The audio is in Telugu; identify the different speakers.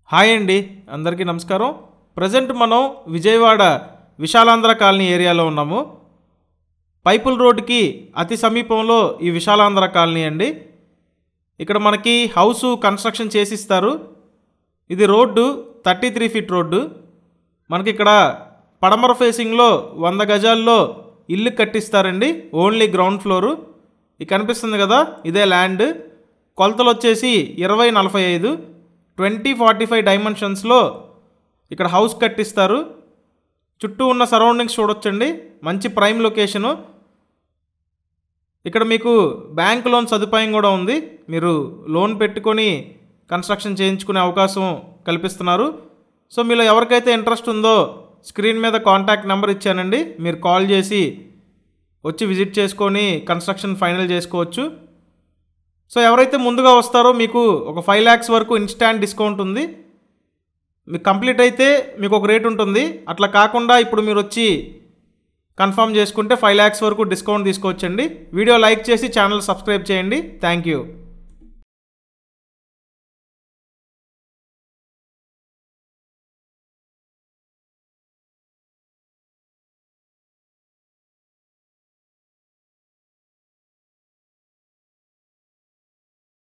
Speaker 1: హాయ్ అండి అందరికీ నమస్కారం ప్రజెంట్ మనం విజయవాడ విశాలాంధ్ర కాలనీ ఏరియాలో ఉన్నాము పైపుల్ రోడ్డుకి అతి సమీపంలో ఈ విశాలాంధ్ర కాలనీ అండి ఇక్కడ మనకి హౌస్ కన్స్ట్రక్షన్ చేసిస్తారు ఇది road thirty three feet road మనకి ఇక్కడ పడమర ఫేసింగ్లో వంద గజాల్లో ఇల్లు కట్టిస్తారండి ఓన్లీ గ్రౌండ్ ఫ్లోరు ఇది కనిపిస్తుంది కదా ఇదే ల్యాండ్ కొలతలు వచ్చేసి ఇరవై నలభై ఐదు ట్వంటీ ఫార్టీ ఫైవ్ డైమెన్షన్స్లో ఇక్కడ హౌస్ కట్టిస్తారు చుట్టూ ఉన్న సరౌండింగ్స్ చూడొచ్చండి మంచి ప్రైమ్ లొకేషను ఇక్కడ మీకు బ్యాంక్ లోన్ సదుపాయం కూడా ఉంది మీరు లోన్ పెట్టుకొని కన్స్ట్రక్షన్ చేయించుకునే అవకాశం కల్పిస్తున్నారు సో మీలో ఎవరికైతే ఇంట్రెస్ట్ ఉందో స్క్రీన్ మీద కాంటాక్ట్ నెంబర్ ఇచ్చానండి మీరు కాల్ చేసి వచ్చి విజిట్ చేసుకొని కన్స్ట్రక్షన్ ఫైనల్ చేసుకోవచ్చు సో ఎవరైతే ముందుగా వస్తారో మీకు ఒక ఫైవ్ ల్యాక్స్ వరకు ఇన్స్టాంట్ డిస్కౌంట్ ఉంది మీకు కంప్లీట్ అయితే మీకు ఒక రేట్ ఉంటుంది అట్లా కాకుండా ఇప్పుడు మీరు వచ్చి కన్ఫర్మ్ చేసుకుంటే ఫైవ్ ల్యాక్స్ వరకు డిస్కౌంట్ తీసుకోవచ్చండి వీడియో లైక్ చేసి ఛానల్ సబ్స్క్రైబ్ చేయండి థ్యాంక్ యూ